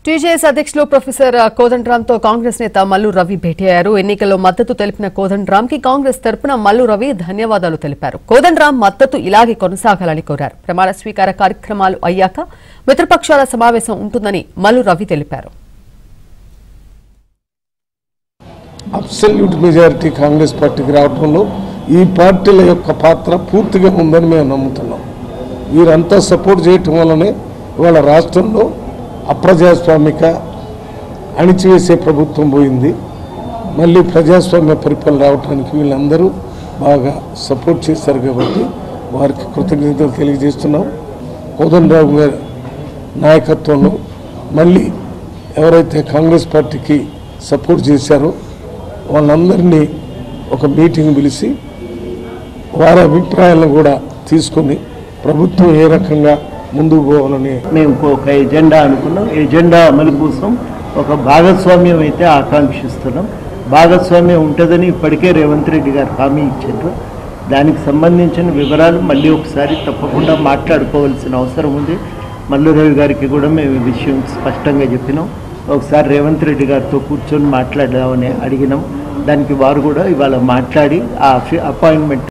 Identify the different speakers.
Speaker 1: TJS అధ్యక్షులు professor కోదండరామ్తో Congress నేత మల్లు రవి భేటీ అయ్యారు ఎన్నికల్లో మద్దతు తెలిపిన కోదండరామ్ కి కాంగ్రెస్ తరపున మల్లు రవి ధన్యవాదాలు తెలిపారు కోదండరామ్ మద్దతు ఇలాగే కొనసాగాలని కోరారు ప్రమాణ స్వీకార కార్యక్రమాలు అయ్యాక మిత్రపక్షాల సమావేశం ఉంటుందని మల్లు రవి తెలిపారు
Speaker 2: అబ్సల్యూట్ మెజారిటీ కాంగ్రెస్ పార్టీకి రావడంలో ఈ పార్టీల యొక్క పాత్ర పూర్తిగా ఉందని మేము నమ్ముతున్నాం వీరంతా సపోర్ట్ చేయటం వల్లనే ఇవాళ రాష్ట్రంలో అప్రజాస్వామిక అణిచివేసే ప్రభుత్వం పోయింది మళ్ళీ ప్రజాస్వామ్య పరిపాలన రావడానికి వీళ్ళందరూ బాగా సపోర్ట్ చేశారు కాబట్టి వారికి కృతజ్ఞతలు తెలియజేస్తున్నాం కోదండరావు గారి నాయకత్వంలో మళ్ళీ ఎవరైతే కాంగ్రెస్ పార్టీకి సపోర్ట్ చేశారో వాళ్ళందరినీ ఒక మీటింగ్ పిలిచి వారి అభిప్రాయాలను కూడా తీసుకొని ప్రభుత్వం ఏ రకంగా ముందుకు పోవాలని
Speaker 3: మేము ఒక ఎజెండా అనుకున్నాం ఎజెండా అమలు కోసం ఒక భాగస్వామ్యం అయితే ఆకాంక్షిస్తున్నాం భాగస్వామ్యం ఉంటుందని ఇప్పటికే రేవంత్ రెడ్డి గారు హామీ ఇచ్చారు దానికి సంబంధించిన వివరాలు మళ్ళీ ఒకసారి తప్పకుండా మాట్లాడుకోవాల్సిన అవసరం ఉంది మల్లురవి గారికి కూడా మేము ఈ విషయం స్పష్టంగా చెప్పినాం ఒకసారి రేవంత్ రెడ్డి గారితో కూర్చొని మాట్లాడదామని అడిగినాం దానికి వారు కూడా ఇవాళ మాట్లాడి ఆ అపాయింట్మెంట్